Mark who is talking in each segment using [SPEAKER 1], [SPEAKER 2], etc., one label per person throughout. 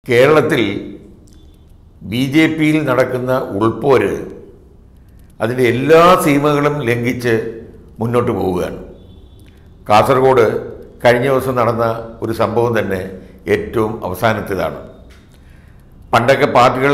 [SPEAKER 1] കേരളത്തിൽ B J പിയിൽ നടക്കുന്ന ഉൾപ്പോര് അതിൻ്റെ എല്ലാ സീമകളും ലംഘിച്ച് മുന്നോട്ട് പോവുകയാണ് കാസർഗോഡ് കഴിഞ്ഞ ദിവസം നടന്ന ഒരു സംഭവം തന്നെ ഏറ്റവും അവസാനത്തേതാണ് പണ്ടൊക്കെ പാർട്ടികൾ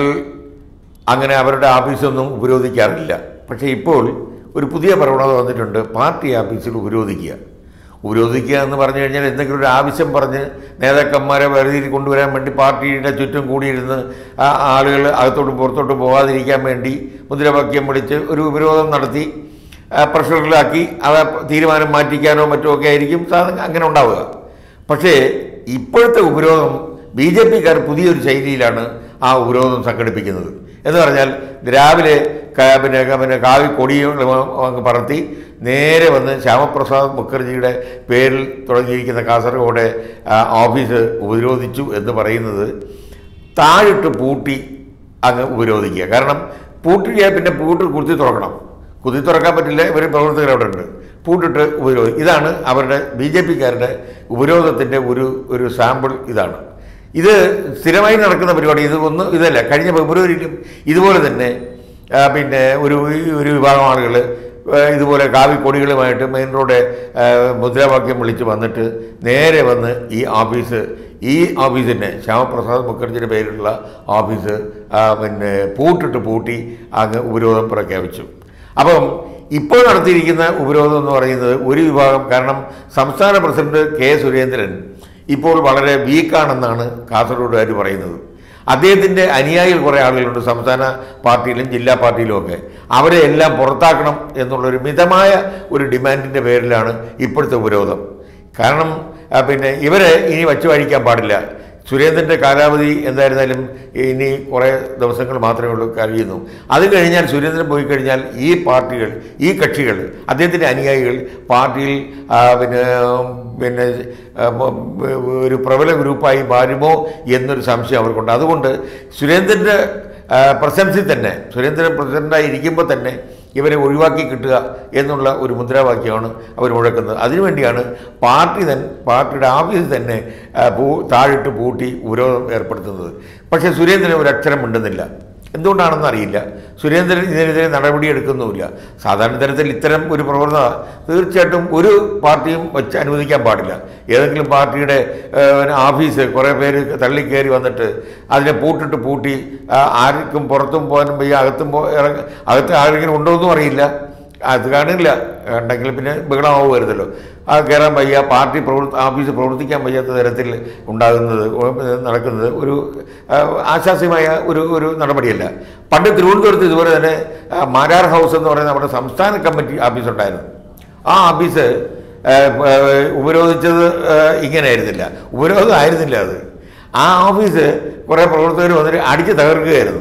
[SPEAKER 1] അങ്ങനെ അവരുടെ ഓഫീസൊന്നും ഉപരോധിക്കാറില്ല പക്ഷേ ഇപ്പോൾ ഒരു പുതിയ പ്രവണത വന്നിട്ടുണ്ട് പാർട്ടി ഓഫീസിൽ ഉപരോധിക്കുക ഉപരോധിക്കുക എന്ന് പറഞ്ഞു കഴിഞ്ഞാൽ എന്തെങ്കിലും ഒരു ആവശ്യം പറഞ്ഞ് നേതാക്കന്മാരെ വേർതിരി കൊണ്ടുവരാൻ വേണ്ടി പാർട്ടിയുടെ ചുറ്റും കൂടിയിരുന്ന് ആ ആളുകൾ അകത്തോട്ടും പുറത്തോട്ടും പോകാതിരിക്കാൻ വേണ്ടി മുദ്രാവാക്യം വിളിച്ച് ഒരു ഉപരോധം നടത്തി ആ, പ്രഷറിലാക്കി അത് തീരുമാനം മാറ്റിക്കാനോ മറ്റോ ഒക്കെ ആയിരിക്കും സാധനം അങ്ങനെ ഉണ്ടാവുക പക്ഷേ ഇപ്പോഴത്തെ ഉപരോധം ബി ജെ പിക്കാർ പുതിയൊരു ശൈലിയിലാണ് ആ ഉപരോധം സംഘടിപ്പിക്കുന്നത് എന്ന് പറഞ്ഞാൽ രാവിലെ ക- പിന്നെ പിന്നെ കാവി കൊടിയും അങ്ങ് പറത്തി നേരെ വന്ന് ശ്യാമപ്രസാദ് മുഖർജിയുടെ പേരിൽ തുടങ്ങിയിരിക്കുന്ന കാസർഗോഡ് ആ, ഓഫീസ് ഉപരോധിച്ചു എന്ന് പറയുന്നത് താഴിട്ട് പൂട്ടി അങ്ങ് ഉപരോധിക്കുക കാരണം പൂട്ടിയാൽ പിന്നെ പൂട്ട് കുത്തി തുറക്കണം കുത്തി തുറക്കാൻ പറ്റില്ല ഇവർ പ്രവർത്തകർ അവിടെ ഉണ്ട് പൂട്ടിട്ട് ഉപരോധി ഇതാണ് അവരുടെ ബി ജെ പിക്കാരുടെ ഉപരോധത്തിൻ്റെ ഒരു ഒരു സാമ്പിൾ ഇതാണ് ഇത് സ്ഥിരമായി നടക്കുന്ന പരിപാടി ഇത് ഒന്ന് ഇതല്ല കഴിഞ്ഞ ഫെബ്രുവരിയിലും ഇതുപോലെ തന്നെ ആ, പിന്നെ ഒരു ഒരു വിഭാഗം ആളുകൾ ഇതുപോലെ കാവിക്കൊടികളുമായിട്ട് മെയിൻ റോഡ് ആ, മുദ്രാവാക്യം വിളിച്ച് വന്നിട്ട് നേരെ വന്ന് ഈ ഓഫീസ് ഈ ഓഫീസിനെ ശ്യാമപ്രസാദ് മുഖർജിയുടെ പേരിലുള്ള ഓഫീസ് ആ, പിന്നെ പൂട്ടിട്ട് പൂട്ടി അങ്ങ് ഉപരോധം പ്രഖ്യാപിച്ചു അപ്പം ഇപ്പോൾ നടത്തിയിരിക്കുന്ന ഉപരോധം എന്ന് പറയുന്നത് ഒരു വിഭാഗം കാരണം സംസ്ഥാന പ്രസിഡന്റ് കെ സുരേന്ദ്രൻ ഇപ്പോൾ വളരെ വീക്കാണെന്നാണ് കാസർഗോഡുകാർ പറയുന്നത് അദ്ദേഹത്തിൻ്റെ അനുയായികൾ കുറേ ആളുകളുണ്ട് സംസ്ഥാന പാർട്ടിയിലും ജില്ലാ പാർട്ടിയിലും ഒക്കെ അവരെ എല്ലാം പുറത്താക്കണം എന്നുള്ളൊരു മിതമായ ഒരു ഡിമാൻഡിൻ്റെ പേരിലാണ് ഇപ്പോഴത്തെ ഉപരോധം കാരണം ആ, പിന്നെ ഇവരെ ഇനി വച്ചു വാഴിക്കാൻ പാടില്ല സുരേന്ദ്രൻ്റെ കാലാവധി എന്തായിരുന്നാലും ഇനി കുറേ ദിവസങ്ങൾ മാത്രമേ ഉള്ളൂ കഴിയുന്നു അത് കഴിഞ്ഞാൽ സുരേന്ദ്രൻ പോയി കഴിഞ്ഞാൽ ഈ പാർട്ടികൾ ഈ കക്ഷികൾ അദ്ദേഹത്തിൻ്റെ അനുയായികൾ പാർട്ടിയിൽ ആ, പിന്നെ പിന്നെ ആ, മ- ഒരു പ്രബല ഗ്രൂപ്പായി മാറുമോ എന്നൊരു സംശയം അവർക്കുണ്ട് അതുകൊണ്ട് സുരേന്ദ്രൻ്റെ ആ, പ്രശംസയിൽ തന്നെ സുരേന്ദ്രൻ പ്രസിഡൻ്റായി ഇരിക്കുമ്പോൾ തന്നെ ഇവരെ ഒഴിവാക്കി കിട്ടുക എന്നുള്ള ഒരു മുദ്രാവാക്യമാണ് അവർ മുഴക്കുന്നത് അതിനുവേണ്ടിയാണ് പാർട്ടി തൻ പാർട്ടിയുടെ ഓഫീസ് തന്നെ ആ, പൂ താഴിട്ട് പൂട്ടി ഉപരോധം ഏർപ്പെടുത്തുന്നത് പക്ഷേ സുരേന്ദ്രൻ ഒരു അക്ഷരം മിണ്ടുന്നില്ല എന്തുകൊണ്ടാണെന്ന് അറിയില്ല സുരേന്ദ്രൻ ഇതിനെതിരെ നടപടിയെടുക്കുന്നുമില്ല സാധാരണ തരത്തിൽ ഇത്തരം ഒരു പ്രവണത തീർച്ചയായിട്ടും ഒരു പാർട്ടിയും വെച്ച് അനുവദിക്കാൻ പാടില്ല ഏതെങ്കിലും പാർട്ടിയുടെ ഏഹ്, ഓഫീസ് കുറേ പേര് തള്ളിക്കയറി വന്നിട്ട് അതിനെ പൂട്ടിട്ട് പൂട്ടി ആ, ആർക്കും പുറത്തും പോകാനും വയ്യ അകത്തും പോ ഇറങ്ങ അകത്ത് ആരെങ്കിലും ഉണ്ടോ എന്നും അറിയില്ല അത് കാണില്ല ഉണ്ടെങ്കിൽ പിന്നെ ബഹളമാവുമരുതല്ലോ ആ കയറാൻ വയ്യ പാർട്ടി പ്രവർത്തി ഓഫീസ് പ്രവർത്തിക്കാൻ വയ്യാത്ത തരത്തിൽ ഉണ്ടാകുന്നത് നടക്കുന്നത് ഒരു ആ, ആശാസ്യമായ ഒരു ഒരു നടപടിയല്ല പണ്ട് തിരുവനന്തപുരത്ത് ഇതുപോലെ തന്നെ ആ, മാരാർ ഹൗസ് എന്ന് പറയുന്ന നമ്മുടെ സംസ്ഥാന കമ്മിറ്റി ഓഫീസ് ഉണ്ടായിരുന്നു ആ ഓഫീസ് ആ, ആ, ഉപരോധിച്ചത് ആ, ഇങ്ങനെയായിരുന്നില്ല ഉപരോധം ആയിരുന്നില്ല അത് ആ ഓഫീസ് കുറേ പ്രവർത്തകർ വന്നിട്ട് അടിച്ച് തകർക്കുകയായിരുന്നു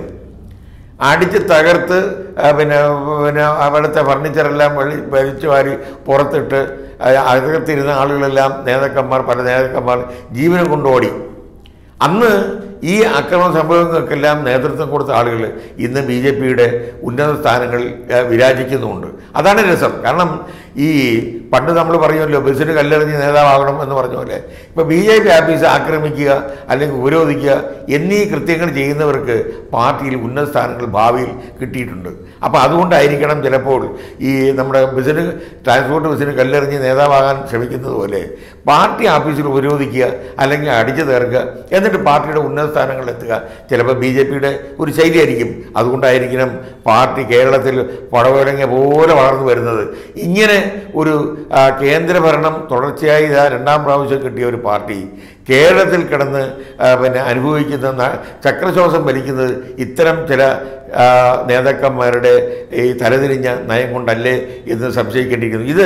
[SPEAKER 1] അടിച്ച് തകർത്ത് ആ, പിന്നെ പിന്നെ അവിടുത്തെ ഫർണിച്ചറെല്ലാം വെളി വലിച്ചു വാരി പുറത്തിട്ട് ആ, അകത്തിരുന്ന ആളുകളെല്ലാം നേതാക്കന്മാർ പല നേതാക്കന്മാർ ജീവനം കൊണ്ടോടി അന്ന് ഈ അക്രമ സംഭവങ്ങൾക്കെല്ലാം നേതൃത്വം കൊടുത്ത ആളുകൾ ഇന്ന് ബി ജെ പിയുടെ ഉന്നത സ്ഥാനങ്ങളിൽ ആ, വിരാജിക്കുന്നുമുണ്ട് അതാണ് രസം കാരണം ഈ പണ്ട് നമ്മൾ പറയുമല്ലോ ബസ്സിന് കല്ലെറിഞ്ഞ് നേതാവാകണം എന്ന് പറഞ്ഞ പോലെ ഇപ്പോൾ ബി ജെ പി ആഫീസ് ആക്രമിക്കുക അല്ലെങ്കിൽ ഉപരോധിക്കുക എന്നീ കൃത്യങ്ങൾ ചെയ്യുന്നവർക്ക് പാർട്ടിയിൽ ഉന്നത സ്ഥാനങ്ങൾ ഭാവിയിൽ കിട്ടിയിട്ടുണ്ട് അപ്പോൾ അതുകൊണ്ടായിരിക്കണം ചിലപ്പോൾ ഈ നമ്മുടെ ബസ്സിന് ട്രാൻസ്പോർട്ട് ബസ്സിന് കല്ലെറിഞ്ഞ് നേതാവാകാൻ ശ്രമിക്കുന്നത് പോലെ പാർട്ടി ഓഫീസിൽ ഉപരോധിക്കുക അല്ലെങ്കിൽ അടിച്ചു തീർക്കുക എന്നിട്ട് പാർട്ടിയുടെ ഉന്നത സ്ഥാനങ്ങളിൽ എത്തുക ചിലപ്പോൾ ബി ജെ പിയുടെ ഒരു ശൈലിയായിരിക്കും അതുകൊണ്ടായിരിക്കണം പാർട്ടി കേരളത്തിൽ പടവലങ്ങ പോലെ വളർന്നു വരുന്നത് ഇങ്ങനെ ഒരു ആ, കേന്ദ്രഭരണം തുടർച്ചയായി ഇതാ രണ്ടാം പ്രാവശ്യം കിട്ടിയ ഒരു പാർട്ടി കേരളത്തിൽ കിടന്ന് ആ, പിന്നെ അനുഭവിക്കുന്ന ന- ചക്രശ്വാസം വലിക്കുന്നത് ഇത്തരം ചില ആ, നേതാക്കന്മാരുടെ ഈ തലതിരിഞ്ഞ നയം കൊണ്ടല്ലേ എന്ന് സംശയിക്കേണ്ടിയിരിക്കുന്നു ഇത്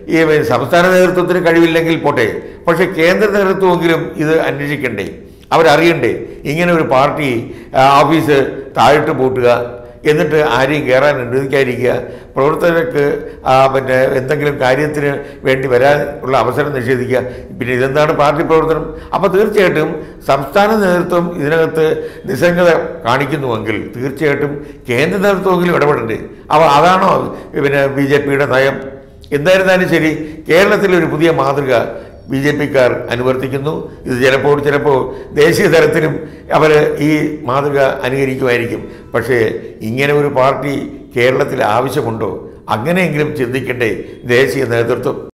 [SPEAKER 1] ഈ സംസ്ഥാന നേതൃത്വത്തിന് കഴിവില്ലെങ്കിൽ പോട്ടെ പക്ഷേ കേന്ദ്ര നേതൃത്വമെങ്കിലും ഇത് അന്വേഷിക്കണ്ടേ അവരറിയണ്ടേ ഇങ്ങനെ ഒരു പാർട്ടി ആ, ഓഫീസ് താഴിട്ട് പൂട്ടുക എന്നിട്ട് ആരെയും കയറാൻ അനുവദിക്കാതിരിക്കുക പ്രവർത്തകർക്ക് ആ, പിന്നെ എന്തെങ്കിലും കാര്യത്തിന് വേണ്ടി വരാൻ ഉള്ള അവസരം നിഷേധിക്കുക പിന്നെ ഇതെന്താണ് പാർട്ടി പ്രവർത്തനം അപ്പോൾ തീർച്ചയായിട്ടും സംസ്ഥാന നേതൃത്വം ഇതിനകത്ത് നിസ്സംഗത കാണിക്കുന്നുവെങ്കിൽ തീർച്ചയായിട്ടും കേന്ദ്ര നേതൃത്വമെങ്കിലും ഇടപെടണ്ടേ അപ്പോൾ അതാണോ പിന്നെ ബി ജെ പിയുടെ നയം എന്തായിരുന്നാലും ശരി കേരളത്തിലെ ഒരു പുതിയ മാതൃക ബി ജെ പിക്കാർ അനുവർത്തിക്കുന്നു ഇത് ചിലപ്പോൾ ചിലപ്പോൾ ദേശീയ തലത്തിലും അവർ ഈ മാതൃക അനുകരിക്കുമായിരിക്കും പക്ഷേ ഇങ്ങനെ ഒരു പാർട്ടി കേരളത്തിൽ ആവശ്യമുണ്ടോ അങ്ങനെയെങ്കിലും ചിന്തിക്കണ്ടേ ദേശീയ നേതൃത്വം